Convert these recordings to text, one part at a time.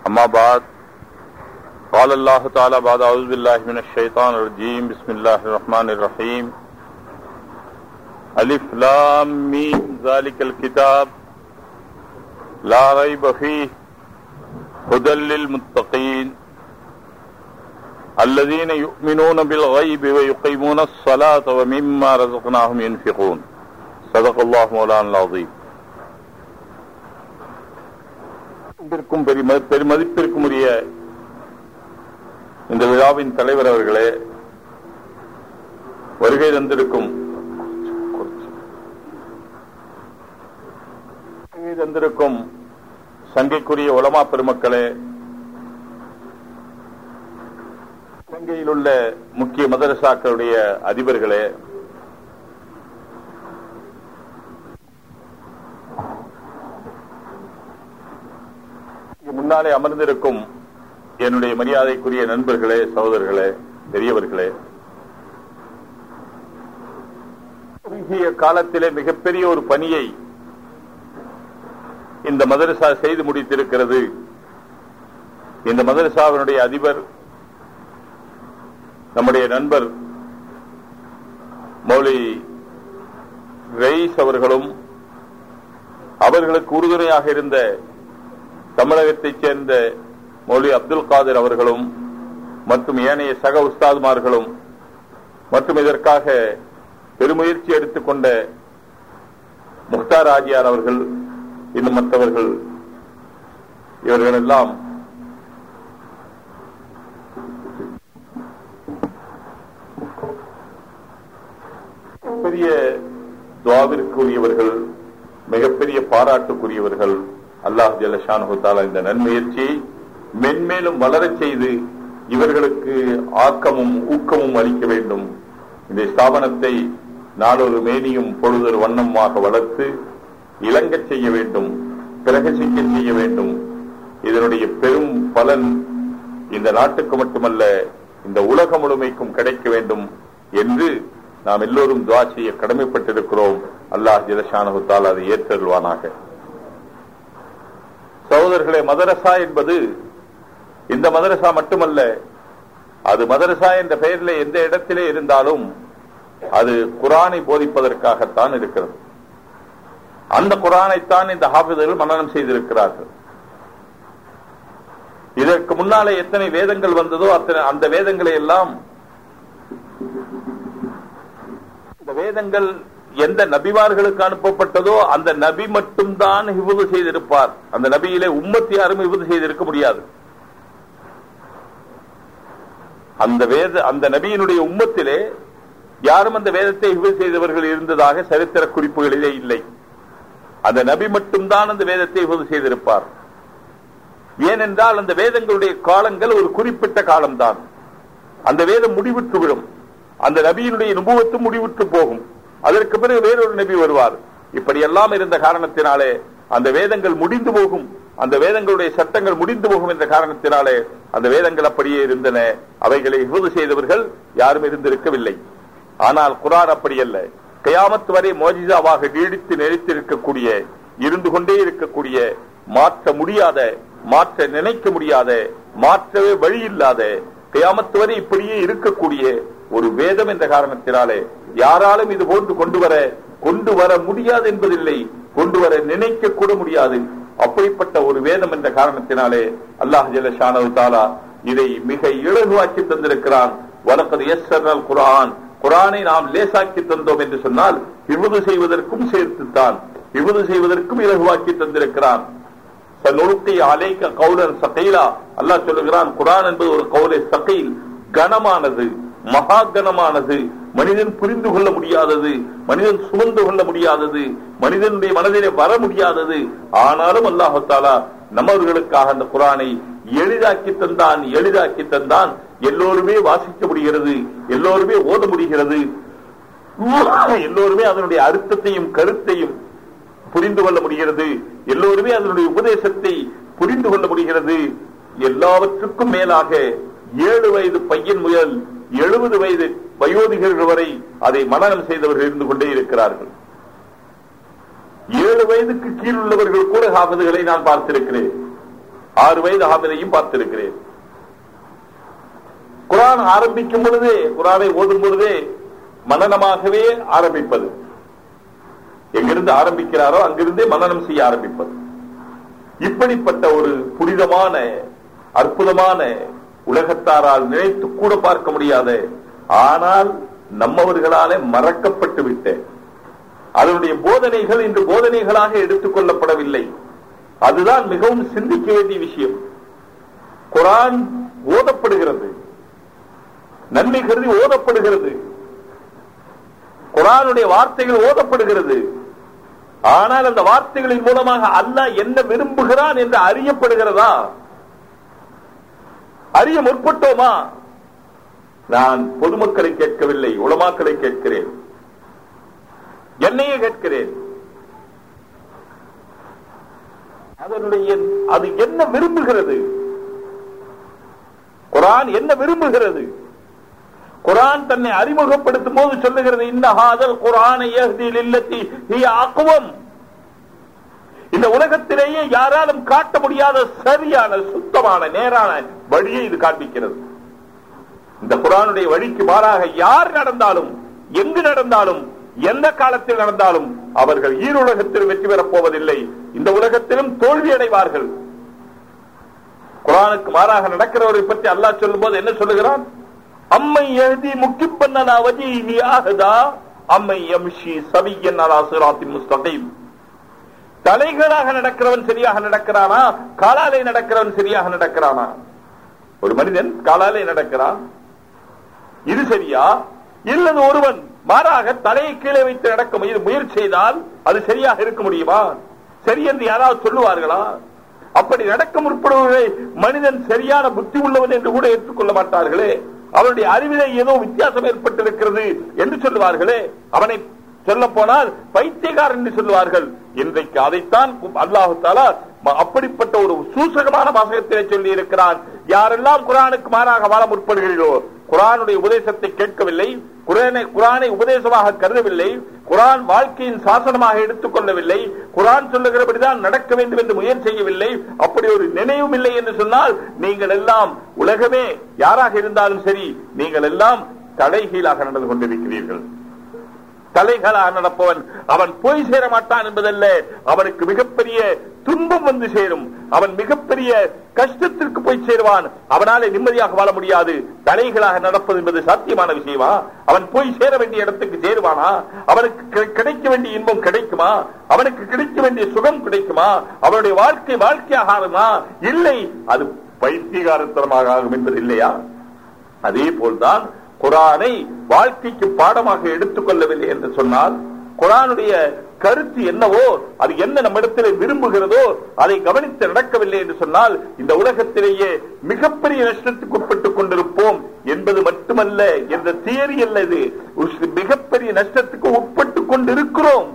أما بعد قال الله تعالى بعد أعوذ بالله من الشيطان الرجيم بسم الله الرحمن الرحيم ألف لام ميم ذلك الكتاب لا ريب فيه هدى للمتقين الذين يؤمنون بالغيب ويقيمون الصلاة ومما رزقناهم ينفقون صدق الله مولانا العظيم அன்பிற்கும் பெரும- பெருமதிப்பிற்கும் உரிய இந்த விழாவின் தலைவர் அவர்களே வருகை தந்திருக்கும் வருகை தந்திருக்கும் சங்கைக்குரிய உலமா பெருமக்களே இலங்கையில் உள்ள முக்கிய மதரசாக்களுடைய அதிபர்களே இங்கு முன்னாலே அமர்ந்திருக்கும் என்னுடைய மரியாதைக்குரிய நண்பர்களே சகோதரர்களே பெரியவர்களே குறுகிய காலத்திலே மிகப்பெரிய ஒரு பணியை இந்த மதரசா செய்து முடித்திருக்கிறது இந்த மதரசாவினுடைய அதிபர் நம்முடைய நண்பர் மௌலி ரெய்ஸ் அவர்களும் அவர்களுக்கு உறுதுணையாக இருந்த தமிழகத்தைச் சேர்ந்த மௌலி அப்துல் காதிர் அவர்களும் மற்றும் ஏனைய சக உஸ்தாதுமார்களும் மற்றும் இதற்காக பெருமுயற்சி எடுத்துக்கொண்ட முக்தார் ஆஜியார் அவர்கள் இன்னும் மற்றவர்கள் இவர்கள் எல்லாம் பெரிய துவாவிற்குரியவர்கள் மிகப்பெரிய பாராட்டுக்குரியவர்கள் அல்லாஹ் ஜல்லஷானு தாலா இந்த நன்முயற்சியை மென்மேலும் வளரச் செய்து இவர்களுக்கு ஆக்கமும் ஊக்கமும் அளிக்க வேண்டும் இந்த ஸ்தாபனத்தை நாளொரு மேனியும் பொழுதொரு வண்ணமாக வளர்த்து இளங்கச் செய்ய வேண்டும் பிரகசிக்க செய்ய வேண்டும் இதனுடைய பெரும் பலன் இந்த நாட்டுக்கு மட்டுமல்ல இந்த உலகம் முழுமைக்கும் கிடைக்க வேண்டும் என்று நாம் எல்லோரும் துவா செய்ய கடமைப்பட்டிருக்கிறோம் அல்லாஹ் ஜலஷானு தால் அதை ஏற்றருள்வானாக சகோதரர்களே மதரசா என்பது இந்த மதரசா மட்டுமல்ல அது மதரசா என்ற பெயரில் எந்த இடத்திலே இருந்தாலும் அது குரானை போதிப்பதற்காகத்தான் இருக்கிறது அந்த குரானைத்தான் இந்த ஹாபிதர்கள் மனனம் செய்திருக்கிறார்கள் இதற்கு முன்னாலே எத்தனை வேதங்கள் வந்ததோ அத்தனை அந்த வேதங்களை எல்லாம் இந்த வேதங்கள் எந்த நபிமார்களுக்கு அனுப்பப்பட்டதோ அந்த நபி மட்டும்தான் ஹிபுது செய்திருப்பார் அந்த நபியிலே உம்மத்தி யாரும் ஹிபுது செய்திருக்க முடியாது அந்த வேத அந்த நபியினுடைய உம்மத்திலே யாரும் அந்த வேதத்தை ஹிபுது செய்தவர்கள் இருந்ததாக சரித்திர குறிப்புகளிலே இல்லை அந்த நபி மட்டும்தான் அந்த வேதத்தை ஹிபுது செய்திருப்பார் ஏனென்றால் அந்த வேதங்களுடைய காலங்கள் ஒரு குறிப்பிட்ட காலம்தான் அந்த வேதம் முடிவுற்று விடும் அந்த நபியினுடைய நுபுவத்தும் முடிவுற்று போகும் அதற்கு பிறகு வேறொரு நபி வருவார் இப்படி எல்லாம் இருந்த காரணத்தினாலே அந்த வேதங்கள் முடிந்து போகும் அந்த வேதங்களுடைய சட்டங்கள் முடிந்து போகும் என்ற காரணத்தினாலே அந்த வேதங்கள் அப்படியே இருந்தன அவைகளை ஹிபுது செய்தவர்கள் யாரும் இருந்திருக்கவில்லை ஆனால் குரான் அப்படி அல்ல கயாமத்து வரை மோஜிதாவாக நீடித்து நிலைத்திருக்கக்கூடிய இருந்து கொண்டே இருக்கக்கூடிய மாற்ற முடியாத மாற்ற நினைக்க முடியாத மாற்றவே வழி இல்லாத கயாமத்து வரை இப்படியே இருக்கக்கூடிய ஒரு வேதம் என்ற காரணத்தினாலே யாராலும் இது போன்று கொண்டு வர கொண்டு வர முடியாது என்பதில்லை கொண்டு வர நினைக்க கூட முடியாது அப்படிப்பட்ட ஒரு வேதம் என்ற காரணத்தினாலே அல்லாஹ் ஜல்ல ஷானவு தாலா இதை மிக இலகுவாக்கி தந்திருக்கிறான் வழக்கது எஸ் குரான் குரானை நாம் லேசாக்கி தந்தோம் என்று சொன்னால் இவ்வுது செய்வதற்கும் சேர்த்துத்தான் இவ்வுது செய்வதற்கும் இலகுவாக்கி தந்திருக்கிறான் சனுருக்கை அலைக்க கவுலன் சகைலா அல்லாஹ் சொல்லுகிறான் குரான் என்பது ஒரு கவுலை சகைல் கனமானது மகா கனமானது மனிதன் புரிந்து கொள்ள முடியாதது மனிதன் சுமந்து கொள்ள முடியாதது மனிதனுடைய மனதிலே வர முடியாதது ஆனாலும் அல்லாஹாலா நம்மவர்களுக்காக அந்த குரானை எளிதாக்கி தந்தான் எளிதாக்கி தந்தான் எல்லோருமே வாசிக்க முடிகிறது எல்லோருமே ஓத முடிகிறது எல்லோருமே அதனுடைய அர்த்தத்தையும் கருத்தையும் புரிந்து கொள்ள முடிகிறது எல்லோருமே அதனுடைய உபதேசத்தை புரிந்து கொள்ள முடிகிறது எல்லாவற்றுக்கும் மேலாக ஏழு வயது பையன் முதல் எழுபது வயது வயோதிகர்கள் வரை அதை மனநம் செய்தவர்கள் இருந்து கொண்டே இருக்கிறார்கள் ஏழு வயதுக்கு கீழ் உள்ளவர்கள் கூட ஹாஃபிதுகளை நான் பார்த்திருக்கிறேன் ஆறு வயது ஆமிரையும் பார்த்திருக்கிறேன் குரான் ஆரம்பிக்கும் பொழுதே குரானை ஓதும் பொழுதே மனநமாகவே ஆரம்பிப்பது எங்கிருந்து ஆரம்பிக்கிறாரோ அங்கிருந்தே மனநம் செய்ய ஆரம்பிப்பது இப்படிப்பட்ட ஒரு புனிதமான அற்புதமான உலகத்தாரால் நினைத்து கூட பார்க்க முடியாத ஆனால் நம்மவர்களாலே மறக்கப்பட்டு விட்ட அதனுடைய போதனைகள் இன்று போதனைகளாக எடுத்துக் கொள்ளப்படவில்லை அதுதான் மிகவும் சிந்திக்க வேண்டிய விஷயம் குரான் ஓதப்படுகிறது நன்மை கருதி ஓதப்படுகிறது குரானுடைய வார்த்தைகள் ஓதப்படுகிறது ஆனால் அந்த வார்த்தைகளின் மூலமாக அல்லாஹ் என்ன விரும்புகிறான் என்று அறியப்படுகிறதா அறிய முற்பட்டோமா நான் பொதுமக்களை கேட்கவில்லை உலமாக்களை கேட்கிறேன் என்னையே கேட்கிறேன் அதனுடைய அது என்ன விரும்புகிறது குரான் என்ன விரும்புகிறது குரான் தன்னை அறிமுகப்படுத்தும் போது சொல்லுகிறது இந்த ஹாதல் குரானை இல்லத்தி நீ ஆக்குவம் இந்த உலகத்திலேயே யாராலும் காட்ட முடியாத சரியான சுத்தமான நேரான வழியை இது காண்பிக்கிறது இந்த குரானுடைய வழிக்கு மாறாக யார் நடந்தாலும் எங்கு நடந்தாலும் எந்த காலத்தில் நடந்தாலும் அவர்கள் ஈருலகத்தில் வெற்றி பெறப் போவதில்லை இந்த உலகத்திலும் தோல்வி அடைவார்கள் குரானுக்கு மாறாக நடக்கிறவரை பற்றி அல்லாஹ் சொல்லும் போது என்ன சொல்லுகிறான் அம்மை எழுதி முக்கிப்பண்ணனா வஜி நீ ஆகுதா அம்மை எம்ஷி சவியன் அலா சிராத்தின் முஸ்தகீம் தலைகளாக நடக்கிறவன் சரியாக நடக்கிறானா காலாலே நடக்கிறவன் சரியாக நடக்கிறானா ஒரு மனிதன் காலாலே நடக்கிறான் இது சரியா இல்லது ஒருவன் மாறாக தலையை கீழே வைத்து நடக்க முய- முயற்சி செய்தால் அது சரியாக இருக்க முடியுமா சரி என்று யாராவது சொல்லுவார்களா அப்படி நடக்க முற்படுவதை மனிதன் சரியான புத்தி உள்ளவன் என்று கூட ஏற்றுக்கொள்ள மாட்டார்களே அவனுடைய அறிவிலே ஏதோ வித்தியாசம் ஏற்பட்டிருக்கிறது என்று சொல்லுவார்களே அவனை சொல்ல போனால் பைத்தியக்காரன் என்று சொல்லுவார்கள் இன்றைக்கு அதைத்தான் அல்லாஹு தாலா ம- அப்படிப்பட்ட ஒரு சூசகமான வாசகத்திலே சொல்லி இருக்கிறான் யாரெல்லாம் குரானுக்கு மாறாக வாழ முற்படுகிறீர்களோ குரானுடைய உபதேசத்தை கேட்கவில்லை குரானை குரானை உபதேசமாக கருதவில்லை குரான் வாழ்க்கையின் சாசனமாக எடுத்துக் கொள்ளவில்லை குரான் சொல்லுகிறபடிதான் நடக்க வேண்டும் என்று முயற்சி செய்யவில்லை அப்படி ஒரு நினைவும் இல்லை என்று சொன்னால் நீங்கள் எல்லாம் உலகமே யாராக இருந்தாலும் சரி நீங்கள் எல்லாம் தலைகீழாக நடந்து கொண்டிருக்கிறீர்கள் தலைகளாக நடப்பவன் அவன் போய் சேர மாட்டான் என்பதல்ல அவனுக்கு மிகப்பெரிய துன்பம் வந்து சேரும் அவன் மிகப்பெரிய கஷ்டத்திற்கு போய் சேருவான் அவனாலே நிம்மதியாக வாழ முடியாது தலைகளாக நடப்பது என்பது சாத்தியமான விஷயமா அவன் போய் சேர வேண்டிய இடத்துக்கு சேருவானா அவனுக்கு கிடை- கிடைக்க வேண்டிய இன்பம் கிடைக்குமா அவனுக்கு கிடைக்க வேண்டிய சுகம் கிடைக்குமா அவனுடைய வாழ்க்கை வாழ்க்கையாக ஆகுமா இல்லை அது பைத்தியகாரத்தனமாக ஆகும் என்பது இல்லையா அதே போல்தான் குரானை வாழ்க்கைக்கு பாடமாக எடுத்துக் கொள்ளவில்லை என்று சொன்னால் குரானுடைய கருத்து என்னவோ அது என்ன நம்மிடத்தில் விரும்புகிறதோ அதை கவனித்து நடக்கவில்லை என்று சொன்னால் இந்த உலகத்திலேயே மிகப்பெரிய நஷ்டத்துக்கு உட்பட்டுக் கொண்டிருப்போம் என்பது மட்டுமல்ல என்ற தியரி அல்ல இது ஒரு மிகப்பெரிய நஷ்டத்துக்கு உட்பட்டுக் கொண்டிருக்கிறோம்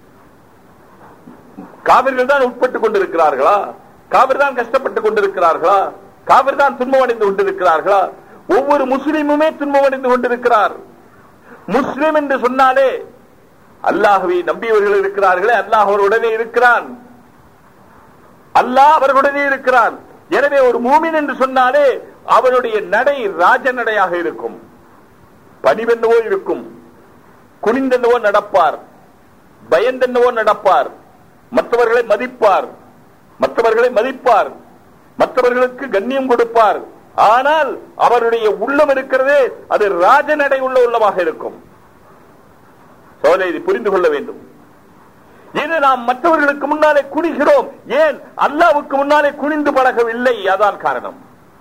காவிர்கள் தான் உட்பட்டுக் கொண்டிருக்கிறார்களா காவிர் தான் கஷ்டப்பட்டுக் கொண்டிருக்கிறார்களா காவிர் தான் துன்பம் அடைந்து கொண்டிருக்கிறார்களா ஒவ்வொரு முஸ்லிமுமே துன்பம் அடைந்து கொண்டிருக்கிறார் முஸ்லிம் என்று சொன்னாலே அல்லாஹுவை நம்பியவர்கள் இருக்கிறார்களே அல்லாஹ் அவருடனே இருக்கிறான் அல்லாஹ் அவர்களுடனே இருக்கிறான் எனவே ஒரு மூமின் என்று சொன்னாலே அவனுடைய நடை ராஜ நடையாக இருக்கும் பணிவென்னவோ இருக்கும் குனிந்தென்னவோ நடப்பார் பயந்தென்னவோ நடப்பார் மற்றவர்களை மதிப்பார் மற்றவர்களை மதிப்பார் மற்றவர்களுக்கு கண்ணியம் கொடுப்பார் ஆனால் அவருடைய உள்ளம் இருக்கிறதே அது ராஜநடை உள்ள உள்ளமாக இருக்கும் சோலை இதை புரிந்து கொள்ள வேண்டும் இது நாம் மற்றவர்களுக்கு முன்னாலே குனிகிறோம் ஏன் அல்லாவுக்கு முன்னாலே குனிந்து பழகவில்லை அதான் காரணம்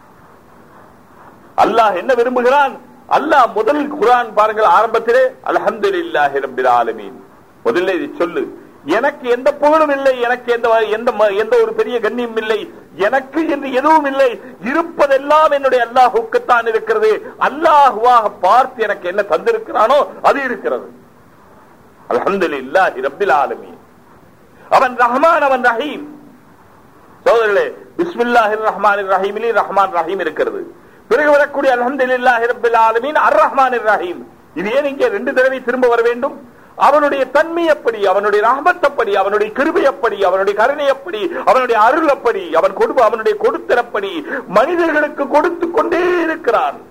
அல்லாஹ் என்ன விரும்புகிறான் அல்லாஹ் முதல் குரான் பாருங்கள் ஆரம்பத்திலே அல்ஹம்துலில்லாஹி ரப்பில் ஆலமீன் முதல்ல இதை சொல்லு எனக்கு எந்த புகழும் இல்லை எனக்கு எந்த எந்த ம- எந்த ஒரு பெரிய கண்ணியம் இல்லை எனக்கு என்று எதுவும் இல்லை இருப்பதெல்லாம் என்னுடைய அல்லாஹுக்குத்தான் இருக்கிறது அல்லாஹுவாக பார்த்து எனக்கு என்ன தந்திருக்கிறானோ அது இருக்கிறது அல்ஹம்துலில்லாஹி ரப்பில் ஆலமீன் அவன் ரஹ்மான் அவன் ரஹீம் சோதரர்களே பிஸ்மில்லாஹிர் ரஹ்மானிர் ரஹீமிலே ரஹ்மான் ரஹீம் இருக்கிறது பிறகு வரக்கூடிய அல்ஹம்துலில்லாஹி ரப்பில் ஆலமீன் அர் ரஹ்மானிர் ரஹீம் இது ஏன் இங்கே ரெண்டு தடவை திரும்ப வர வேண்டும் அவனுடைய தன்மை எப்படி அவனுடைய ரஹமத் எப்படி அவனுடைய கிருபை எப்படி அவனுடைய கருணை எப்படி அவனுடைய அருள் எப்படி அவன் கொடுப்பு அவனுடைய கொடுத்தரப்படி மனிதர்களுக்கு கொடுத்து கொண்டே இருக்கிறான்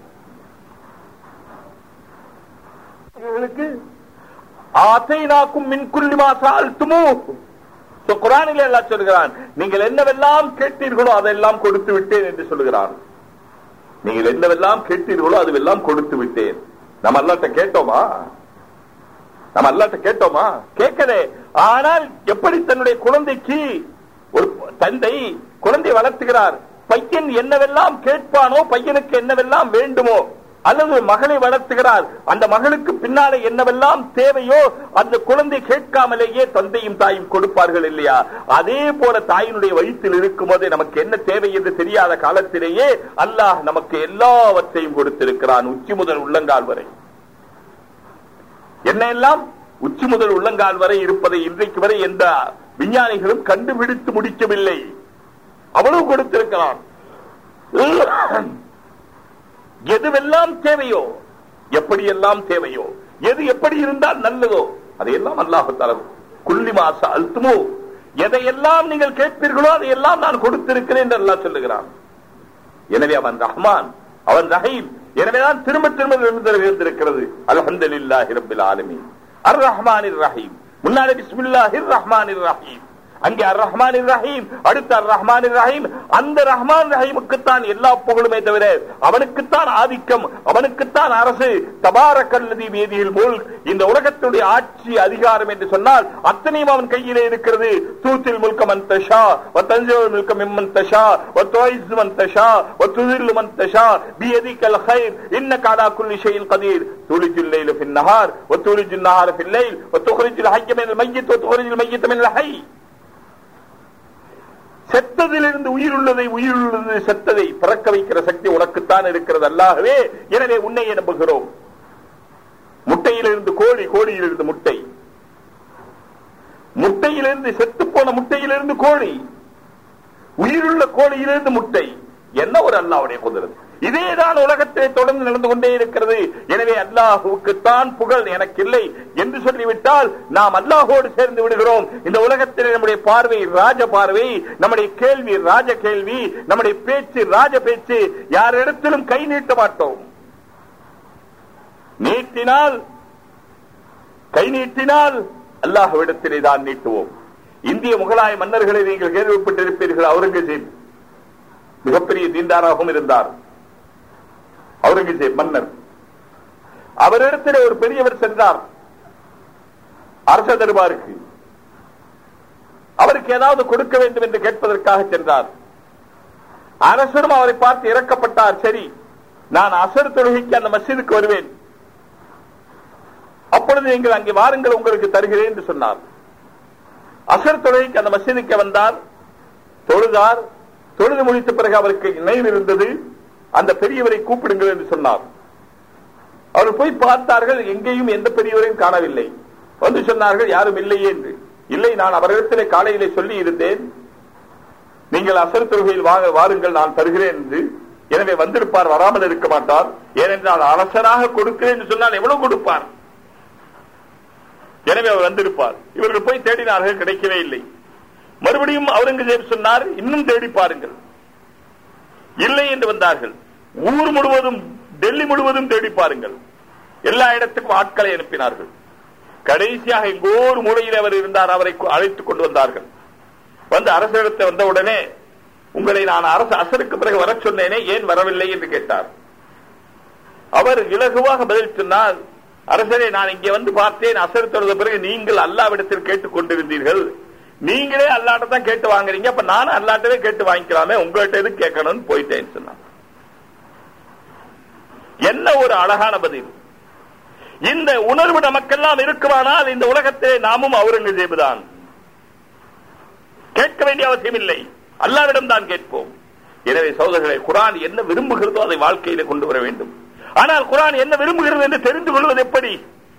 இவர்களுக்கு ஆசைனாக்கும் மின் குல்லிமா சால்த்துமோ குரானில் எல்லாம் சொல்கிறான் நீங்கள் என்னவெல்லாம் கேட்டீர்களோ அதெல்லாம் கொடுத்து விட்டேன் என்று சொல்கிறான் நீங்கள் என்னவெல்லாம் கேட்டீர்களோ அதுவெல்லாம் கொடுத்து விட்டேன் நம்ம அல்லாட்ட கேட்டோமா நம்ம அல்லாட்ட கேட்டோமா கேட்கலே ஆனால் எப்படி தன்னுடைய குழந்தைக்கு ஒரு தந்தை குழந்தை வளர்த்துகிறார் பையன் என்னவெல்லாம் கேட்பானோ பையனுக்கு என்னவெல்லாம் வேண்டுமோ அல்லது மகளை வளர்த்துகிறார் அந்த மகளுக்கு பின்னாலே என்னவெல்லாம் தேவையோ அந்த குழந்தை கேட்காமலேயே தந்தையும் தாயும் கொடுப்பார்கள் இல்லையா அதே போல தாயினுடைய வயிற்றில் இருக்கும் போதே நமக்கு என்ன தேவை என்று தெரியாத காலத்திலேயே அல்லாஹ் நமக்கு எல்லாவற்றையும் கொடுத்திருக்கிறான் உச்சி முதல் உள்ளங்கால் வரை என்ன எல்லாம் உச்சி முதல் உள்ளங்கால் வரை இருப்பதை இன்றைக்கு வரை எந்த விஞ்ஞானிகளும் கண்டுபிடித்து முடிக்கவில்லை அவ்வளவு கொடுத்திருக்கிறான் எதுவெல்லாம் தேவையோ எப்படியெல்லாம் தேவையோ எது எப்படி இருந்தால் நல்லதோ அதையெல்லாம் அல்லாஹு குள்ளி மாச அழுத்துமோ எதையெல்லாம் நீங்கள் கேட்பீர்களோ அதையெல்லாம் நான் கொடுத்திருக்கிறேன் என்று அல்லாஹ் சொல்லுகிறான் எனவே அவன் ரஹ்மான் அவன் ரஹீம் எனவேதான் திரும்ப திரும்ப இருந்திருக்கிறது அல்ஹம்துலில்லாஹி ரப்பில் ஆலமீன் அர் ரஹ்மானிர் ரஹீம் முன்னாடி பிஸ்மில்லாஹிர் ரஹ்மானிர் ரஹீம் அங்கே அர் ரஹ்மான் ரஹீம் அடுத்த அர் ரஹ்மான் ரஹீம் அந்த ரஹ்மான் ரஹீமுக்குத்தான் எல்லா புகழுமே தவிர அவனுக்குத்தான் ஆதிக்கம் அவனுக்குத்தான் அரசு தபார கல்லதி வேதியில் மூல் இந்த உலகத்துடைய ஆட்சி அதிகாரம் என்று சொன்னால் அத்தனையும் அவன் கையிலே இருக்கிறது தூத்தில் முல்க மந்தஷா வத்தஞ்சோல் முல்க மிம்மன் தஷா வத்தோயிஸ் மன் தஷா வத்துதில் மன் தஷா பியதிக்கல் خير انك على كل شيء قدير تولج الليل في النهار وتولج النهار في الليل وتخرج الحي من الميت وتخرج الميت من الحي செத்ததிலிருந்து உயிருள்ளதை உயிருள்ளது செத்ததை பிறக்க வைக்கிற சக்தி உனக்குத்தான் இருக்கிறது அல்லாகவே எனவே உன்னை நம்புகிறோம் முட்டையிலிருந்து கோழி கோழியிலிருந்து முட்டை முட்டையிலிருந்து செத்து போன முட்டையிலிருந்து கோழி உயிருள்ள கோழியிலிருந்து முட்டை என்ன ஒரு அல்லாவுடைய குதிரது இதேதான் உலகத்திலே தொடர்ந்து நடந்து கொண்டே இருக்கிறது எனவே அல்லாஹுக்குத்தான் புகழ் எனக்கு இல்லை என்று சொல்லிவிட்டால் நாம் அல்லாஹோடு சேர்ந்து விடுகிறோம் இந்த உலகத்திலே நம்முடைய பார்வை ராஜ பார்வை நம்முடைய கேள்வி ராஜ கேள்வி நம்முடைய பேச்சு ராஜ பேச்சு யாரிடத்திலும் கை நீட்ட மாட்டோம் நீட்டினால் கை நீட்டினால் அல்லாஹ்விடத்திலே தான் நீட்டுவோம் இந்திய முகலாய மன்னர்களை நீங்கள் கேள்விப்பட்டிருப்பீர்கள் அவுரங்கசீப் மிகப்பெரிய தீண்டாராகவும் இருந்தார் அவுரங்கசீப் மன்னர் அவரிடத்திலே ஒரு பெரியவர் சென்றார் அரச தருபாருக்கு அவருக்கு ஏதாவது கொடுக்க வேண்டும் என்று கேட்பதற்காக சென்றார் அரசரும் அவரை பார்த்து இறக்கப்பட்டார் சரி நான் அசர் தொழுகைக்கு அந்த மசிதுக்கு வருவேன் அப்பொழுது நீங்கள் அங்கே வாருங்கள் உங்களுக்கு தருகிறேன் என்று சொன்னார் அசர் தொழுகைக்கு அந்த மசிதுக்கு வந்தார் தொழுதார் தொழுது முடித்த பிறகு அவருக்கு நினைவு இருந்தது அந்த பெரியவரை கூப்பிடுங்கள் என்று சொன்னார் அவர் போய் பார்த்தார்கள் எங்கேயும் எந்த பெரியவரையும் காணவில்லை வந்து சொன்னார்கள் யாரும் இல்லையே என்று இல்லை நான் அவரிடத்திலே காலையிலே சொல்லி இருந்தேன் நீங்கள் அசர் தொழுகையில் வாங்க வாருங்கள் நான் தருகிறேன் என்று எனவே வந்திருப்பார் வராமல் இருக்க மாட்டார் ஏனென்றால் அரசராக கொடுக்கிறேன் என்று சொன்னால் எவ்வளவு கொடுப்பார் எனவே அவர் வந்திருப்பார் இவர்கள் போய் தேடினார்கள் கிடைக்கவே இல்லை மறுபடியும் அவுரங்கசீப் சொன்னார் இன்னும் தேடி பாருங்கள் இல்லை என்று வந்தார்கள் ஊர் முழுவதும் டெல்லி முழுவதும் தேடி பாருங்கள் எல்லா இடத்துக்கும் ஆட்களை அனுப்பினார்கள் கடைசியாக எங்கோ ஒரு மூலையில் அவர் இருந்தார் அவரை அழைத்துக் கொண்டு வந்தார்கள் வந்து அரசிடத்தை வந்தவுடனே உங்களை நான் அரசு அசருக்கு பிறகு வர சொன்னேனே ஏன் வரவில்லை என்று கேட்டார் அவர் இலகுவாக பதில் சொன்னார் அரசரே நான் இங்கே வந்து பார்த்தேன் அசர் தொழுத பிறகு நீங்கள் அல்லாவிடத்தில் கேட்டுக் கொண்டிருந்தீர்கள் நீங்களே அல்லாட்ட தான் கேட்டு வாங்குறீங்க அப்ப நானும் அல்லாட்டவே கேட்டு வாங்கிக்கலாமே உங்கள்கிட்ட எது கேட்கணும்னு போயிட்டேன்னு சொன்னான் என்ன ஒரு அழகான பதில் இந்த உணர்வு நமக்கெல்லாம் இருக்குமானால் இந்த உலகத்திலே நாமும் அவுரங்கசீப் தான் கேட்க வேண்டிய அவசியம் இல்லை அல்லாவிடம் தான் கேட்போம் எனவே சோதரர்களை குரான் என்ன விரும்புகிறதோ அதை வாழ்க்கையில கொண்டு வர வேண்டும் ஆனால் குரான் என்ன விரும்புகிறது என்று தெரிந்து கொள்வது எப்படி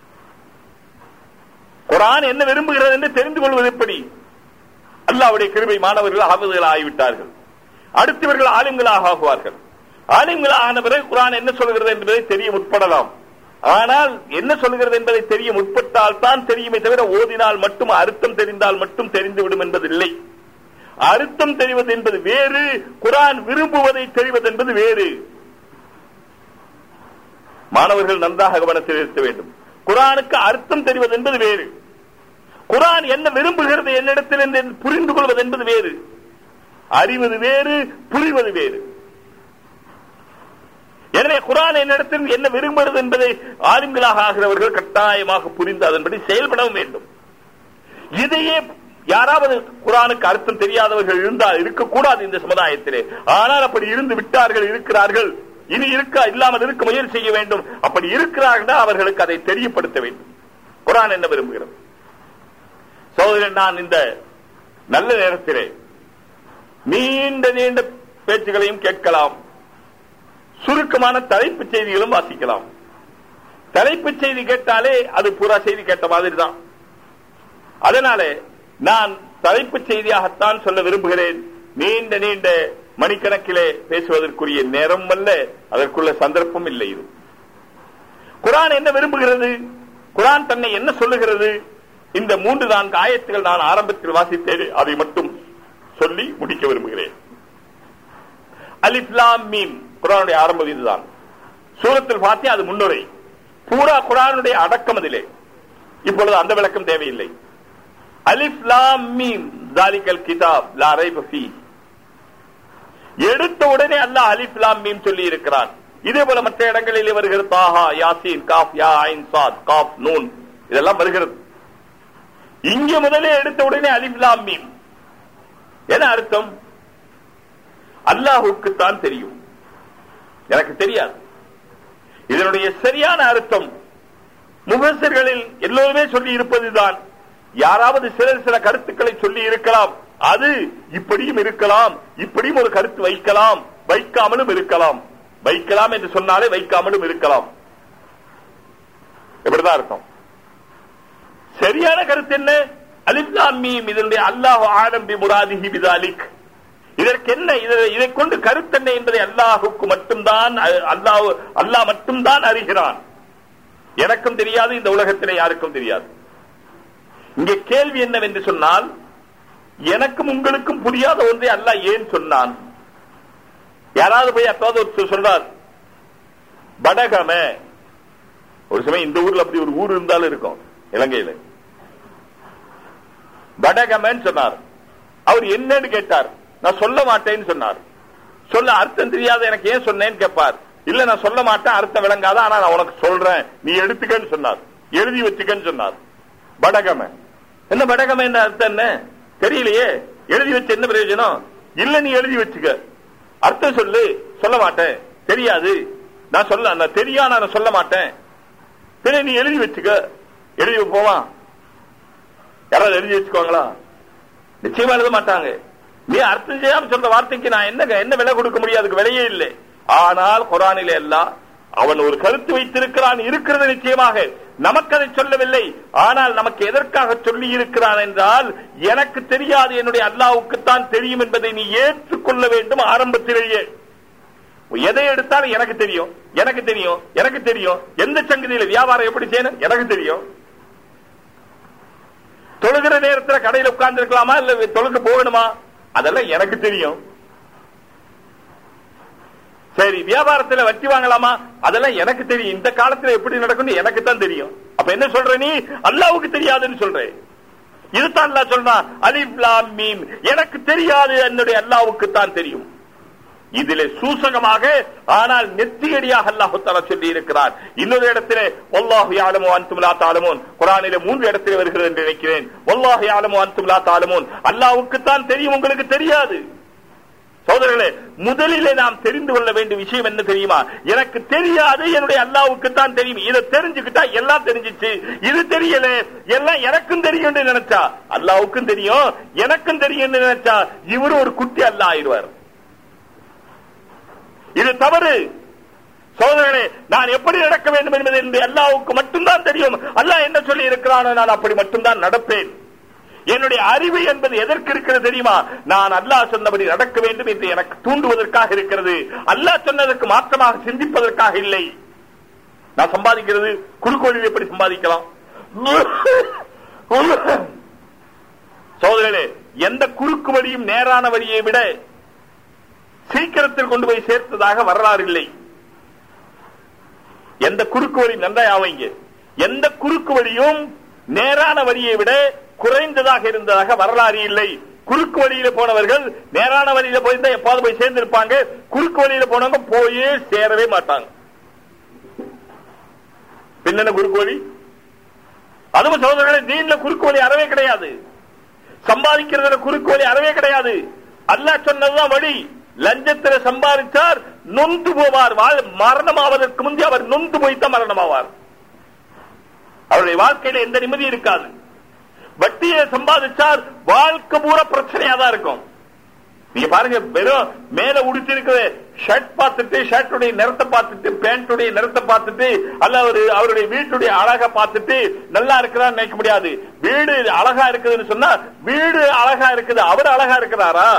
குரான் என்ன விரும்புகிறது என்று தெரிந்து கொள்வது எப்படி அல்லாவுடைய கிருபை மாணவர்கள் ஆகுதுகள் ஆகிவிட்டார்கள் அடுத்தவர்கள் ஆலிம்களாக ஆகுவார்கள் ஆலிம்களாக ஆன பிறகு குரான் என்ன சொல்கிறது என்பதை தெரிய முற்படலாம் ஆனால் என்ன சொல்கிறது என்பதை தெரிய முற்பட்டால் தான் தெரியுமே தவிர ஓதினால் மட்டும் அர்த்தம் தெரிந்தால் மட்டும் தெரிந்துவிடும் என்பதில்லை அர்த்தம் தெரிவது என்பது வேறு குரான் விரும்புவதை தெரிவது என்பது வேறு மாணவர்கள் நன்றாக கவனத்தில் இருக்க வேண்டும் குரானுக்கு அர்த்தம் தெரிவது என்பது வேறு குரான் என்ன விரும்புகிறது என்னிடத்தில் என்று புரிந்து கொள்வது என்பது வேறு அறிவது வேறு புரிவது வேறு எனவே குரான் என்னிடத்தில் என்ன விரும்புகிறது என்பதை ஆளுங்களாக ஆகிறவர்கள் கட்டாயமாக புரிந்து அதன்படி செயல்படவும் வேண்டும் இதையே யாராவது குரானுக்கு அர்த்தம் தெரியாதவர்கள் இருந்தால் இருக்கக்கூடாது இந்த சமுதாயத்திலே ஆனால் அப்படி இருந்து விட்டார்கள் இருக்கிறார்கள் இனி இருக்க இல்லாமல் இருக்க முயற்சி செய்ய வேண்டும் அப்படி இருக்கிறார்கள் அவர்களுக்கு அதை தெரியப்படுத்த வேண்டும் குரான் என்ன விரும்புகிறது சோதரன் நான் இந்த நல்ல நேரத்திலே நீண்ட நீண்ட பேச்சுகளையும் கேட்கலாம் சுருக்கமான தலைப்பு செய்திகளும் வாசிக்கலாம் தலைப்பு செய்தி கேட்டாலே அது பூரா செய்தி கேட்ட மாதிரி தான் அதனாலே நான் தலைப்பு செய்தியாகத்தான் சொல்ல விரும்புகிறேன் நீண்ட நீண்ட மணிக்கணக்கிலே பேசுவதற்குரிய நேரம் அல்ல அதற்குள்ள சந்தர்ப்பம் இல்லை இது குரான் என்ன விரும்புகிறது குரான் தன்னை என்ன சொல்லுகிறது இந்த மூன்று நான்கு ஆயத்துகள் நான் ஆரம்பத்தில் வாசித்தேன் அதை மட்டும் சொல்லி முடிக்க விரும்புகிறேன் அலிப்லாம் மீம் குரானுடைய ஆரம்பம் இதுதான் சூரத்தில் பார்த்தி அது முன்னுரை பூரா குரானுடைய அடக்கம் அதிலே இப்பொழுது அந்த விளக்கம் தேவையில்லை அலிப்லாம் மீம் ஜாலிகல் கிதாப் லா ரைப ஃபீ எடுத்த உடனே அல்லாஹ் அலிப்லாம் மீம் சொல்லி இருக்கிறான் இதே போல மற்ற இடங்களில் வருகிறது தாஹா யாசீன் காஃப் யா ஐன் சாத் காஃப் நூன் இதெல்லாம் வருகிறது இங்க முதலே எடுத்த உடனே அலிப்லாம் மீம் என்ன அர்த்தம் அல்லாஹுக்கு தான் தெரியும் எனக்கு தெரியாது இதனுடைய சரியான அர்த்தம் முகசர்களில் எல்லோருமே சொல்லி இருப்பதுதான் யாராவது சிலர் சில கருத்துக்களை சொல்லி இருக்கலாம் அது இப்படியும் இருக்கலாம் இப்படியும் ஒரு கருத்து வைக்கலாம் வைக்காமலும் இருக்கலாம் வைக்கலாம் என்று சொன்னாலே வைக்காமலும் இருக்கலாம் இப்படிதான் அர்த்தம் சரியான கருத்து என்ன அலிப்லாம் மீம் இதனுடைய அல்லாஹ் ஆடம்பி முராதிஹி பிதாலிக் இதற்கு என்ன இதை கொண்டு கருத்தென்ன என்பதை அல்லாஹுக்கு மட்டும்தான் அல்லாஹ் அல்லாஹ் மட்டும்தான் அறிகிறான் எனக்கும் தெரியாது இந்த உலகத்திலே யாருக்கும் தெரியாது இங்கே கேள்வி என்னவென்று சொன்னால் எனக்கும் உங்களுக்கும் புரியாத ஒன்றை அல்லாஹ் ஏன் சொன்னான் யாராவது போய் அப்போது சொல்றார் படகம ஒரு சமயம் இந்த ஊர்ல அப்படி ஒரு ஊர் இருந்தாலும் இருக்கும் இலங்கையில படகமன்னு சொன்னார் அவர் என்னன்னு கேட்டார் நான் சொல்ல மாட்டேன்னு சொன்னார் சொல்ல அர்த்தம் தெரியாத எனக்கு ஏன் சொன்னேன்னு கேட்பார் இல்ல நான் சொல்ல மாட்டேன் அர்த்தம் விளங்காத ஆனா நான் உனக்கு சொல்றேன் நீ எடுத்துக்கன்னு சொன்னார் எழுதி வச்சுக்கன்னு சொன்னார் படகம என்ன படகம என்ன அர்த்தம் என்ன தெரியலையே எழுதி வச்சு என்ன பிரயோஜனம் இல்ல நீ எழுதி வச்சுக்க அர்த்தம் சொல்லு சொல்ல மாட்டேன் தெரியாது நான் சொல்ல நான் தெரியா நான் சொல்ல மாட்டேன் சரி நீ எழுதி வச்சுக்க எழுதி வைப்போமா யாராவது எழுதி வச்சுக்கோங்களா நிச்சயமா எழுத மாட்டாங்க நீ அர்த்தம் செய்யாம சொல்ற வார்த்தைக்கு நான் என்ன என்ன விலை கொடுக்க முடியும் அதுக்கு விலையே இல்லை ஆனால் குரானில எல்லாம் அவன் ஒரு கருத்து வைத்திருக்கிறான் இருக்கிறது நிச்சயமாக நமக்கு அதை சொல்லவில்லை ஆனால் நமக்கு எதற்காக சொல்லி இருக்கிறான் என்றால் எனக்கு தெரியாது என்னுடைய அல்லாவுக்குத்தான் தெரியும் என்பதை நீ ஏற்றுக்கொள்ள வேண்டும் ஆரம்பத்திலேயே எதை எடுத்தாலும் எனக்கு தெரியும் எனக்கு தெரியும் எனக்கு தெரியும் எந்த சங்கதியில வியாபாரம் எப்படி செய்யணும் எனக்கு தெரியும் தொழுகிற நேரத்தில் கடையில் உட்கார்ந்து இருக்கலாமா இல்ல தொழுக போகணுமா அதெல்லாம் எனக்கு தெரியும் சரி வியாபாரத்துல வட்டி வாங்கலாமா அதெல்லாம் எனக்கு தெரியும் இந்த காலத்துல எப்படி நடக்கும் எனக்கு தான் தெரியும் அப்ப என்ன சொல்ற நீ அல்லாவுக்கு தெரியாதுன்னு சொல்றேன் இதுதான் அல்லா சொல்றான் அலிப்லாம் மீம் எனக்கு தெரியாது என்னுடைய அல்லாவுக்கு தான் தெரியும் இதிலே சூசகமாக ஆனால் நெத்தியடியாக அல்லாஹு தலா சொல்லி இருக்கிறார் இன்னொரு இடத்திலே ஒல்லாஹு யாலமோ அன்துமுலா தாலமோன் குரானிலே மூன்று இடத்திலே வருகிறது என்று நினைக்கிறேன் ஒல்லாஹு யாலமோ அன்துமுலா தாலமோன் அல்லாவுக்கு தான் தெரியும் உங்களுக்கு தெரியாது சோதரர்களே முதலிலே நாம் தெரிந்து கொள்ள வேண்டிய விஷயம் என்ன தெரியுமா எனக்கு தெரியாது என்னுடைய அல்லாவுக்கு தான் தெரியும் இதை தெரிஞ்சுக்கிட்டா எல்லாம் தெரிஞ்சிச்சு இது தெரியல எல்லாம் எனக்கும் தெரியும் நினைச்சா அல்லாவுக்கும் தெரியும் எனக்கும் தெரியும் நினைச்சா இவரு ஒரு குட்டி அல்ல ஆயிடுவார் இது தவறு சோதரர்களே நான் எப்படி நடக்க வேண்டும் என்பது அல்லாவுக்கு மட்டும்தான் தெரியும் அல்லாஹ் என்ன சொல்லி இருக்கிறானோ நான் அப்படி மட்டும்தான் நடப்பேன் என்னுடைய அறிவு என்பது எதற்கு இருக்கிறது தெரியுமா நான் அல்லாஹ் சொன்னபடி நடக்க வேண்டும் என்று எனக்கு தூண்டுவதற்காக இருக்கிறது அல்லாஹ் சொன்னதற்கு மாற்றமாக சிந்திப்பதற்காக இல்லை நான் சம்பாதிக்கிறது குறுக்கு வழியில் எப்படி சம்பாதிக்கலாம் சோதரே எந்த குறுக்கு வழியும் நேரான வழியை விட சீக்கிரத்தில் கொண்டு போய் சேர்த்ததாக வரலாறு இல்லை எந்த குறுக்கு வழி நன்றாய் ஆவைங்க எந்த குறுக்கு வழியும் நேரான வழியை விட குறைந்ததாக இருந்ததாக வரலாறு இல்லை குறுக்கு வழியில போனவர்கள் நேரான வழியில போயிருந்தா எப்பாவது போய் சேர்ந்திருப்பாங்க குறுக்கு வழியில போனவங்க போயே சேரவே மாட்டாங்க பின்னென்ன குறுக்கு வழி அதுவும் சகோதரர்களை தீன்ல குறுக்கு வழி அறவே கிடையாது சம்பாதிக்கிறதுல குறுக்கு வழி அறவே கிடையாது அல்லாஹ் சொன்னதுதான் வழி லஞ்சத்தில சம்பாதித்தார் நொந்து போவார் வாழ்- மரணமாவதற்கு முந்தைய அவர் நொந்து போய்த்தான் மரணமாவார் அவருடைய வாழ்க்கையில எந்த நிம்மதி இருக்காது வட்டியை சம்பாதிச்சார் வாழ்க்கை பூரா பிரச்சனையா தான் இருக்கும் நீங்க பாருங்க வெறும் மேல உடுத்தி இருக்கிற ஷர்ட் பார்த்துட்டு ஷர்ட்டுடைய நிறத்தை பார்த்துட்டு பேண்டுடைய நிறத்தை பார்த்துட்டு அல்ல ஒரு அவருடைய வீட்டுடைய அழகை பார்த்துட்டு நல்லா இருக்கிறான்னு நினைக்க முடியாது வீடு அழகா இருக்குதுன்னு சொன்னா வீடு அழகா இருக்குது அவர் அழகா இருக்கிறாரா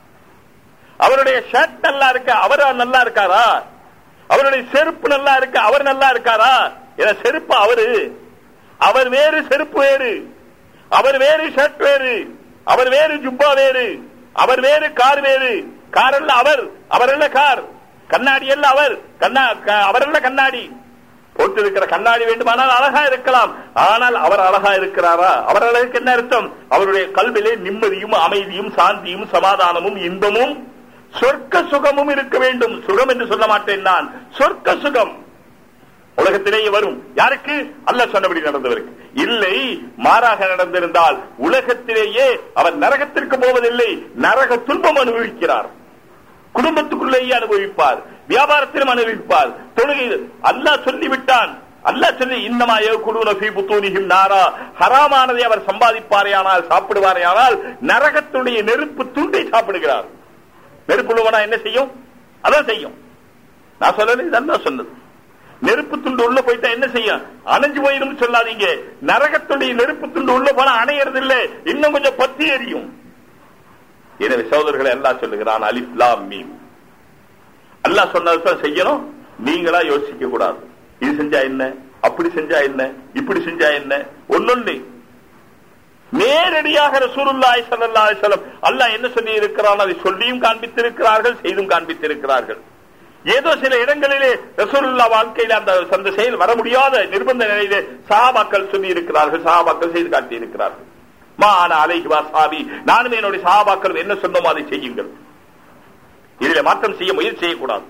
அவருடைய ஷர்ட் நல்லா இருக்கு அவர் நல்லா இருக்காரா அவருடைய செருப்பு நல்லா இருக்கு அவர் நல்லா இருக்காரா ஏன்னா செருப்பு அவரு அவர் வேறு செருப்பு வேறு அவர் வேறு ஷர்ட் வேறு அவர் வேறு ஜுப்பா வேறு அவர் வேறு கார் வேறு கார் அல்ல அவர் அவர் அல்ல கார் கண்ணாடி அல்ல அவர் கண்ணா க- அவர் அல்ல கண்ணாடி போட்டிருக்கிற கண்ணாடி வேண்டுமானால் அழகா இருக்கலாம் ஆனால் அவர் அழகா இருக்கிறாரா அவர் அழகுக்கு என்ன அர்த்தம் அவருடைய கல்விலே நிம்மதியும் அமைதியும் சாந்தியும் சமாதானமும் இன்பமும் சொர்க்க சுகமும் இருக்க வேண்டும் சுகம் என்று சொல்ல மாட்டேன் நான் சொர்க்க சுகம் உலகத்திலேயே வரும் யாருக்கு அல்ல சொன்னபடி நடந்தவருக்கு இல்லை மாறாக நடந்திருந்தால் உலகத்திலேயே அவர் நரகத்திற்கு போவதில்லை நரக துன்பம் அனுபவிக்கிறார் குடும்பத்துக்குள்ளேயே அனுபவிப்பார் வியாபாரத்திலும் அனுபவிப்பார் தொழுகை அல்லாஹ் சொல்லிவிட்டான் அல்லாஹ் சொல்லி இன்னமா குடுன ஃபீ புத்தூனிஹிம் நாரா ஹராமானதை அவர் சம்பாதிப்பாரேயானால் சாப்பிடுவாரேயானால் நரகத்துடைய நெருப்பு துண்டை சாப்பிடுகிறார் நெருப்புள்ளவனா என்ன செய்யும் அதான் செய்யும் நான் சொல்லல இதெல்லாம் சொன்னது நெருப்பு துண்டு உள்ள போயிட்டா என்ன செய்யும் அணைஞ்சு போயிரும் சொல்லாதீங்க நரகத்துடைய நெருப்பு துண்டு உள்ள போனா அணையறது இல்ல இன்னும் கொஞ்சம் பத்தி எரியும் எனவே சகோதரர்களை எல்லாம் சொல்லுகிறான் அலிஃப் லாம் மீம் அல்லாஹ் சொன்னதான் செய்யணும் நீங்களா யோசிக்க கூடாது இது செஞ்சா என்ன அப்படி செஞ்சா என்ன இப்படி செஞ்சா என்ன ஒன்னொன்னு நேரடியாக ரசூலுல்லாஹி ஸல்லல்லாஹு அலைஹி வஸல்லம் அல்லாஹ் என்ன சொல்லி இருக்கிறான் அதை சொல்லியும் காண்பித்திருக்கிறார்கள் செய்தும் காண்பித்திருக்கிறார்கள் ஏதோ சில இடங்களிலே ரசூலுல்லா வாழ்க்கையில அந்த அந்த செயல் வர முடியாத நிர்பந்த நிலையிலே சஹாபாக்கள் சொல்லி இருக்கிறார்கள் சஹாபாக்கள் செய்து காட்டி இருக்கிறார்கள் மான அலைஹி வஸாபி நானும் என்னுடைய சஹாபாக்கள் என்ன சொன்னோமோ அதை செய்யுங்கள் இதில் மாற்றம் செய்ய முயற்சி செய்யக்கூடாது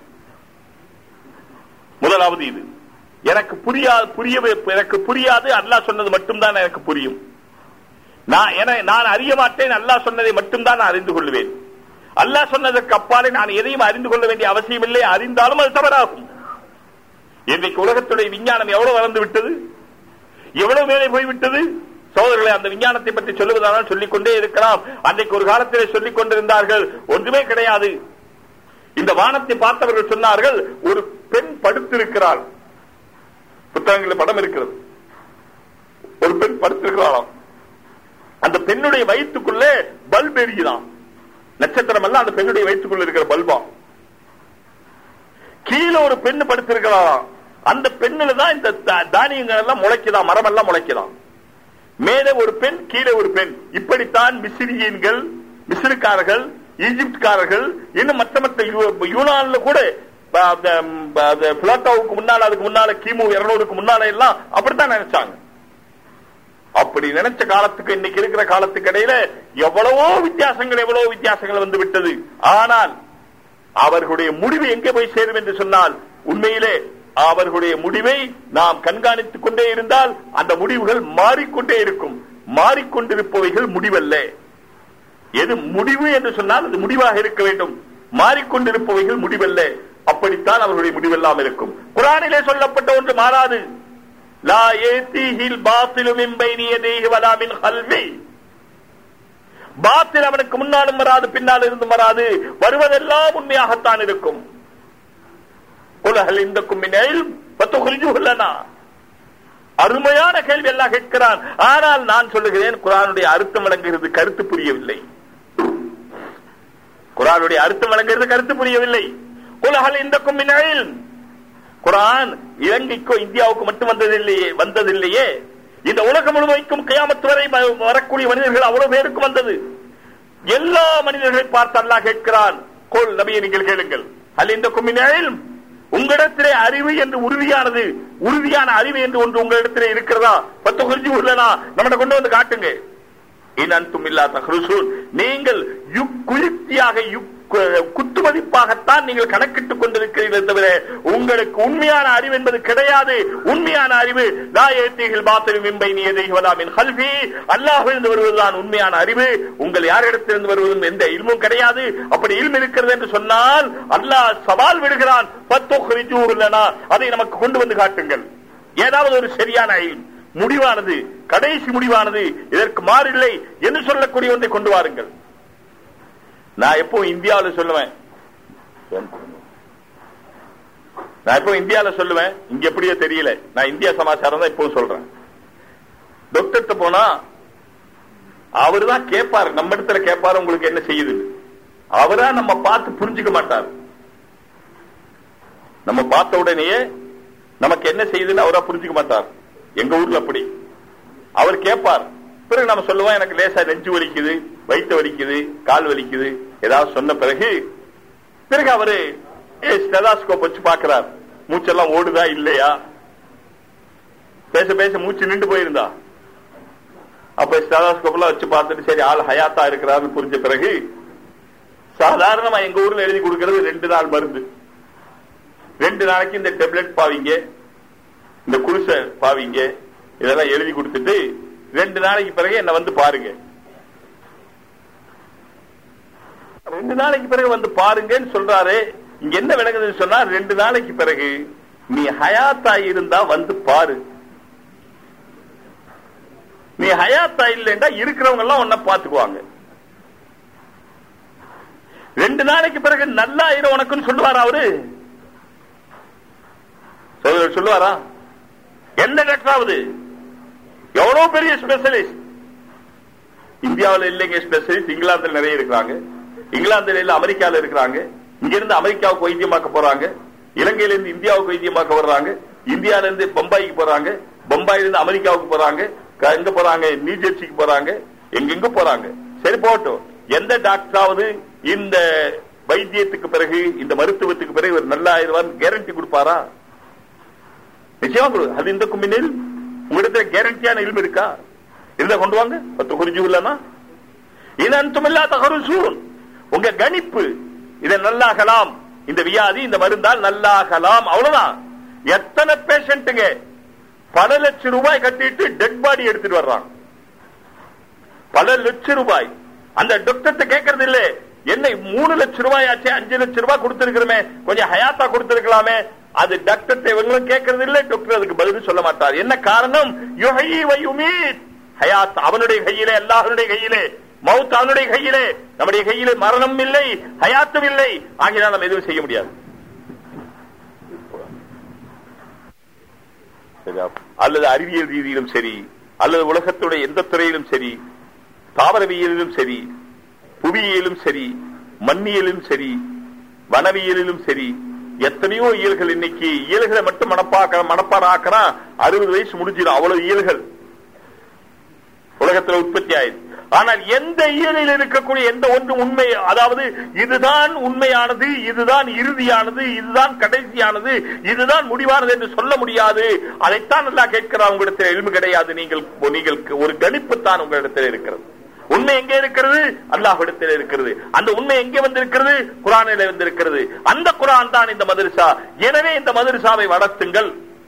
முதலாவது இது எனக்கு புரியாது புரியவே எனக்கு புரியாது அல்லாஹ் சொன்னது மட்டும்தான் எனக்கு புரியும் நான் என- நான் அறிய மாட்டேன் அல்லாஹ் சொன்னதை மட்டும்தான் நான் அறிந்து கொள்வேன் அல்லாஹ் சொன்னதற்கு அப்பாலே நான் எதையும் அறிந்து கொள்ள வேண்டிய அவசியம் இல்லை அறிந்தாலும் அது தவறாகும் இன்றைக்கு உலகத்துடைய விஞ்ஞானம் எவ்வளவு வளர்ந்து விட்டது எவ்வளவு மேலே போய்விட்டது சோதரர்களை அந்த விஞ்ஞானத்தை பற்றி சொல்லுவதானால் சொல்லிக் கொண்டே இருக்கலாம் அன்றைக்கு ஒரு காலத்திலே சொல்லிக் கொண்டிருந்தார்கள் ஒன்றுமே கிடையாது இந்த வானத்தை பார்த்தவர்கள் சொன்னார்கள் ஒரு பெண் படுத்திருக்கிறாள் புத்தகங்களில் படம் இருக்கிறது ஒரு பெண் படுத்திருக்கிறாளாம் அந்த பெண்ணுடைய வயிற்றுக்குள்ளே பல்ப் எரியுதாம் நட்சத்திரம் எல்லாம் அந்த பெண்ணுடைய வயிற்றுக்குள்ள இருக்கிற பல்பா கீழே ஒரு பெண்ணு படுத்திருக்கிறாராம் அந்த பெண்ணுல தான் இந்த தா- தானியங்கள் எல்லாம் முளைக்குதாம் மரம் எல்லாம் முளைக்குதாம் மேலே ஒரு பெண் கீழே ஒரு பெண் இப்படித்தான் மிஸ்ரியன்கள் மிஸ்ருக்காரர்கள் ஈஜிப்ட்காரர்கள் இன்னும் மற்ற மற்ற யூ- யூனான்ல கூட ப- அந்த, ப- அந்த பிளாட்டோவுக்கு முன்னால அதுக்கு முன்னால கிமு இருநூறுக்கு முன்னால எல்லாம் அப்படித்தான் நினைச்சாங்க அப்படி நினைச்ச காலத்துக்கு இன்னைக்கு இருக்கிற காலத்துக்கு இடையில எவ்வளவோ வித்தியாசங்கள் எவ்வளவோ வித்தியாசங்கள் வந்து விட்டது ஆனால் அவர்களுடைய முடிவு எங்கே போய் சேரும் என்று சொன்னால் உண்மையிலே அவர்களுடைய முடிவை நாம் கண்காணித்துக் கொண்டே இருந்தால் அந்த முடிவுகள் மாறிக்கொண்டே இருக்கும் மாறிக்கொண்டிருப்பவைகள் முடிவல்ல எது முடிவு என்று சொன்னால் அது முடிவாக இருக்க வேண்டும் மாறிக்கொண்டிருப்பவைகள் முடிவல்ல அப்படித்தான் அவர்களுடைய முடிவெல்லாம் இருக்கும் குரானிலே சொல்லப்பட்ட ஒன்று மாறாது லா ஏத்தீஹில் பாத்திலு மின் பைனி யதைஹி வலா மின் கல்வி பாத்தில் அவனுக்கு முன்னாலும் வராது பின்னால் இருந்தும் வராது வருவதெல்லாம் உண்மையாகத்தான் இருக்கும் உலகில் இந்த கும்மினில் பத்துகுல்ஜுல்லனா அருமையான கேள்வி எல்லாம் கேட்கிறான் ஆனால் நான் சொல்லுகிறேன் குரானுடைய அர்த்தம் வழங்குகிறது கருத்து புரியவில்லை குரானுடைய அர்த்தம் வழங்குகிறது கருத்து புரியவில்லை உலகில் இந்த கும்மினில் குரான் இலங்கைக்கோ இந்தியாவுக்கு மட்டும் வந்ததில்லையே வந்ததில்லையே இந்த உலகம் முழுமைக்கும் கியாமத்து வரை வ- வரக்கூடிய மனிதர்கள் அவ்வளவு பேருக்கு வந்தது எல்லா மனிதர்களை பார்த்து அல்லாஹ் கேட்கிறான் கோல் நபியை நீங்கள் கேளுங்கள் அல்ல இந்த கும்மினில் உங்களிடத்திலே அறிவு என்று உறுதியானது உறுதியான அறிவு என்று ஒன்று உங்களிடத்திலே இருக்கிறதா பத்து குறிஞ்சி உள்ளனா நம்மளை கொண்டு வந்து காட்டுங்க இன் அன்தும் இல்லா தஹ்ருசூன் நீங்கள் யுக்குயுக்தியாக யுக் குத்துமதிப்பாகத்தான் நீங்கள் கணக்கிட்டுக் கொண்டிருக்கிறீர்கள் தவிர உங்களுக்கு உண்மையான அறிவு என்பது கிடையாது உண்மையான அறிவு லா ஏத்தீர்கள் பாத்திரம் மின்பை நீ எதைவதாமின் ஹல்வி அல்லாஹிலிருந்து வருவதுதான் உண்மையான அறிவு உங்கள் யாரிடத்திலிருந்து வருவதும் எந்த இல்மும் கிடையாது அப்படி இல்மு இருக்கிறது என்று சொன்னால் அல்லாஹ் சவால் விடுகிறான் பத்தோஹரிஜூர்லனா அதை நமக்கு கொண்டு வந்து காட்டுங்கள் ஏதாவது ஒரு சரியான இல்ம் முடிவானது கடைசி முடிவானது இதற்கு மாறில்லை என்று சொல்லக்கூடிய ஒன்றை கொண்டு வாருங்கள் நான் எப்போ இந்தியாவில் சொல்லுவேன் நான் எப்போ இந்தியாவில் சொல்லுவேன் இங்க எப்படியோ தெரியல நான் இந்தியா சமாச்சாரம் தான் இப்போ சொல்றேன் டாக்டர்கிட்ட போனா அவரு தான் கேட்பாரு நம்ம இடத்துல கேட்பாரு உங்களுக்கு என்ன செய்யுது அவரா நம்ம பார்த்து புரிஞ்சுக்க மாட்டார் நம்ம பார்த்த உடனேயே நமக்கு என்ன செய்யுதுன்னு அவரா புரிஞ்சுக்க மாட்டார் எங்க ஊர்ல அப்படி அவர் கேட்பார் பிறகு நம்ம சொல்லுவோம் எனக்கு லேசா நெஞ்சு வலிக்குது வயிற்று வலிக்குது கால் வலிக்குது ஏதாவது சொன்ன பிறகு பிறகு அவரு ஸ்டெதாஸ்கோப் வச்சு பாக்குறார் மூச்செல்லாம் ஓடுதா இல்லையா பேச பேச மூச்சு நின்று போயிருந்தா அப்ப ஸ்டெதாஸ்கோப்லாம் வச்சு பார்த்துட்டு சரி ஆள் ஹயாத்தா இருக்கிறாருன்னு புரிஞ்ச பிறகு சாதாரணமா எங்க ஊர்ல எழுதி கொடுக்கிறது ரெண்டு நாள் மருந்து ரெண்டு நாளைக்கு இந்த டெப்லெட் பாவீங்க இந்த குடிசை பாவீங்க இதெல்லாம் எழுதி கொடுத்துட்டு ரெண்டு நாளைக்கு பிறகு என்ன வந்து பாருங்க ரெண்டு நாளைக்கு பிறகு வந்து பாருங்கன்னு சொல்றாரு இங்க என்ன விளங்குதுன்னு சொன்னா ரெண்டு நாளைக்கு பிறகு நீ ஹயாத்தா இருந்தா வந்து பாரு நீ ஹயாத்தா இல்லைன்னா இருக்கிறவங்க எல்லாம் உன்ன பாத்துக்குவாங்க ரெண்டு நாளைக்கு பிறகு நல்லா இரு உனக்குன்னு சொல்லுவாரா அவரு சொல்ல- சொல்லுவாரா எந்த டாக்டராவது எவ்வளவு பெரிய ஸ்பெஷலிஸ்ட் இந்தியாவில் இல்லைங்க ஸ்பெஷலிஸ்ட் இங்கிலாந்துல நிறைய இருக்கிறாங்க இங்கிலாந்துல இல்ல அமெரிக்கால இருக்கிறாங்க இங்க இருந்து அமெரிக்காவுக்கு வைத்தியமாக்க போறாங்க இலங்கையில இருந்து இந்தியாவுக்கு வைத்தியமாக்க வர்றாங்க இந்தியால இருந்து பம்பாய்க்கு போறாங்க பம்பாயில இருந்து அமெரிக்காவுக்கு போறாங்க க- எங்க போறாங்க நியூஜெர்சிக்கு போறாங்க எங்கெங்க போறாங்க சரி போகட்டும் எந்த டாக்டராவது இந்த வைத்தியத்துக்கு பிறகு இந்த மருத்துவத்துக்கு பிறகு ஒரு நல்ல ஆயிரம் கேரண்டி கொடுப்பாரா நிச்சயமா கொடு அது இந்த கும்பினில் உங்களிடத்துல கேரண்டியான இல்மு இருக்கா இருந்தா கொண்டு வாங்க பத்து குறிஞ்சு இல்லனா இது அந்தமில்லா தகருசூன் உங்க கணிப்பு இதை நல்லாகலாம் இந்த வியாதி இந்த மருந்தால் நல்லாகலாம் அவ்வளவுதான் எத்தனை பேஷண்ட்டுங்க பல லட்சம் ரூபாய் கட்டிட்டு டெட் பாடி எடுத்துட்டு வர்றான் பல லட்சம் ரூபாய் அந்த டாக்டர்ட்ட கேட்கறது இல்ல என்ன மூணு லட்சம் ரூபாய் ஆச்சு அஞ்சு லட்சம் ரூபாய் கொடுத்திருக்கிறோமே கொஞ்சம் ஹயாத்தா கொடுத்திருக்கலாமே அது டாக்டர் இவங்களும் கேட்கறது இல்ல டாக்டர் அதுக்கு பதில் சொல்ல மாட்டார் என்ன காரணம் யுஹயி வ யுமீத் ஹயாத் அவனுடைய கையிலே அல்லாஹ்வுடைய கையிலே மவுத் அவனுடைய கையிலே நம்முடைய கையிலே மரணம் இல்லை ஹயாத்தும் இல்லை ஆகினால் நம்ம எதுவும் செய்ய முடியாது சரியா? அல்லது அறிவியல் ரீதியிலும் சரி அல்லது உலகத்துடைய எந்த துறையிலும் சரி தாவரவியலிலும் சரி புவியியலும் சரி மண்ணியலும் சரி வனவியலிலும் சரி எத்தனையோ இயல்கள் இன்னைக்கு இயல்களை மட்டும் மனப்பாக்க மனப்பாடாக்கிறான் அறுபது வயசு முடிஞ்சிடும் அவ்வளவு இயல்கள் உலகத்தில் உற்பத்தி ஆயிடுது ஆனால் எந்த இயலில் இருக்கக்கூடிய எந்த ஒன்று உண்மை அதாவது இதுதான் உண்மையானது இதுதான் இறுதியானது இதுதான் கடைசியானது இதுதான் முடிவானது என்று சொல்ல முடியாது அதைத்தான் நல்லா கேட்கிறார் உங்களிடத்தில் எளிமை கிடையாது நீங்கள் நீங்கள் ஒரு கணிப்புத்தான் உங்களிடத்தில் இருக்கிறது உண்மை எங்கே இருக்கிறது அல்லாஹ்விடத்தில் இருக்கிறது அந்த உண்மை எங்கே வந்திருக்கிறது குரானில் வந்திருக்கிறது அந்த குரான் தான் இந்த மதரசா எனவே இந்த மதரசாவை வளர்த்துங்கள்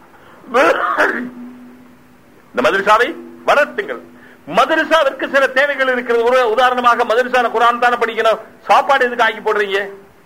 இந்த மதரசாவை வளர்த்துங்கள் மதரசாவிற்கு சில தேவைகள் இருக்கிறது ஒரு உதாரணமாக மதரசால குரான் தானே படிக்கணும் சாப்பாடு எதுக்கு ஆக்கி போடுறீங்க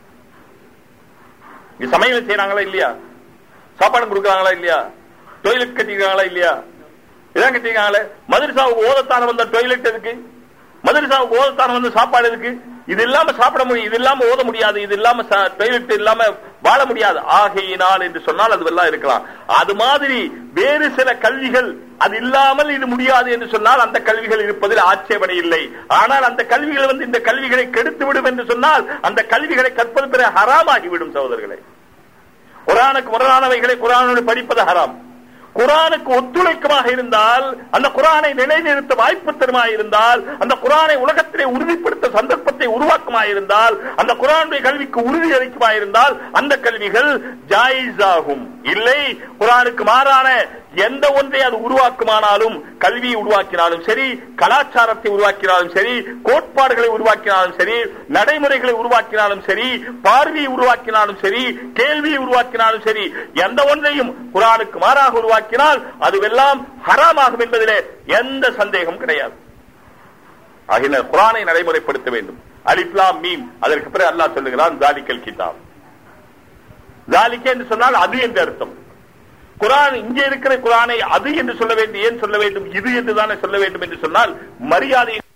இங்க சமையல் செய்யறாங்களா இல்லையா சாப்பாடு கொடுக்கறாங்களா இல்லையா டொய்லெட் கட்டிக்கிறாங்களா இல்லையா இதான் கட்டிக்கிறாங்களே மதரசாவுக்கு ஓதத்தான வந்த டொய்லெட் எதுக்கு மதரசாவுக்கு ஓதத்தான வந்து சாப்பாடு எதுக்கு இது இல்லாம சாப்பிட முடியும் இது இல்லாம ஓத முடியாது இது இல்லாம டொய்லெட் இல்லாம வாழ முடியாது ஆகையினால் என்று சொன்னால் அதுவெல்லாம் இருக்கலாம் அது மாதிரி வேறு சில கல்விகள் அது இல்லாமல் இது முடியாது என்று சொன்னால் அந்த கல்விகள் இருப்பதில் ஆட்சேபனை இல்லை ஆனால் அந்த கல்விகள் வந்து இந்த கல்விகளை கெடுத்து விடும் என்று சொன்னால் அந்த கல்விகளை கற்பது பிற ஹராமாகிவிடும் சகோதரர்களே குரானுக்கு முரணானவைகளை குரானோடு படிப்பது ஹராம் குரானுக்கு ஒத்துழைக்கமாக இருந்தால் அந்த குரானை நிலைநிறுத்த வாய்ப்பு தருமாய் இருந்தால் அந்த குரானை உலகத்திலே உறுதிப்படுத்த சந்தர்ப்பத்தை உருவாக்குமாய் இருந்தால் அந்த குரானுடைய கல்விக்கு உறுதி அளிக்குமாய் இருந்தால் அந்த கல்விகள் ஜாயிஸ் ஆகும் இல்லை குரானுக்கு மாறான எந்த ஒன்றை அது உருவாக்குமானாலும் கல்வியை உருவாக்கினாலும் சரி கலாச்சாரத்தை உருவாக்கினாலும் சரி கோட்பாடுகளை உருவாக்கினாலும் சரி நடைமுறைகளை உருவாக்கினாலும் சரி பார்வையை உருவாக்கினாலும் சரி கேள்வியை உருவாக்கினாலும் சரி எந்த ஒன்றையும் குரானுக்கு மாறாக உருவாக்கினால் அதுவெல்லாம் ஹராமாகும் என்பதிலே எந்த சந்தேகம் கிடையாது ஆகின குரானை நடைமுறைப்படுத்த வேண்டும் அலிப்லாம் மீம் அதற்கு பிறகு அல்லாஹ் சொல்லுகிறான் ஜாலிக்கல் கிதாப் ஜாலிக்க என்று சொன்னால் அது என்று அர்த்தம் குரான் இங்கே இருக்கிற குரானை அது என்று சொல்ல வேண்டும் ஏன் சொல்ல வேண்டும் இது என்று தானே சொல்ல வேண்டும் என்று சொன்னால் மரியாதை